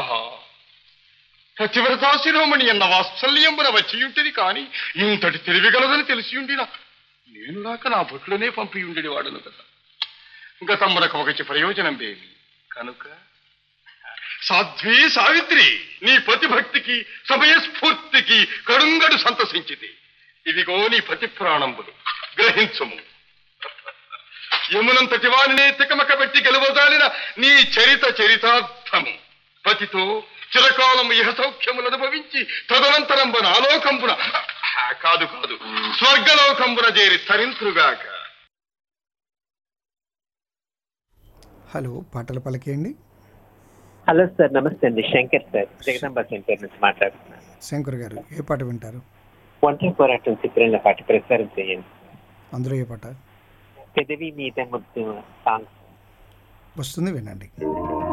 ఆహా పతివ్రతా శిరోమణి అన్న వాత్సల్యంబున వచ్చియుంటిది కాని ఇంతటి తెలివిగలదని తెలిసి ఉండినా నేను రాక నా బొట్లోనే పంపి ఉండేది వాడును కదా గతమ్మనకు ఒకటి ప్రయోజనం దేవి కనుక సాధ్వి సావిత్రి నీ ప్రతిభక్తికి సమయస్ఫూర్తికి కడుంగడు సంతసించితి ఇదిగో నీ పతి ప్రాణంబులు గ్రహించుము యమునంతటి వారినే తికమక పెట్టి గెలవదాలిన నీ చరిత చరితార్థము పతితో చిరకాలం ఇహ సౌఖ్యములు అనుభవించి తదనంతరంబున ఆలోకంబున ఆ, కాదు కాదు స్వర్గలోకంబున చేరి తరింతురుగాక హలో పాటలు పలికేయండి హలో సార్ నమస్తే అండి శంకర్ సార్ జగదంబ సెంటర్ నుంచి మాట్లాడుతున్నాను శంకర్ గారు ఏ పాట వింటారు ఒంటరి పోరాటం చిత్రంలో పాట ప్రసారం చేయండి అందులో ఏ పాట పెదవి మీద ముద్దు సాంగ్ వస్తుంది వినండి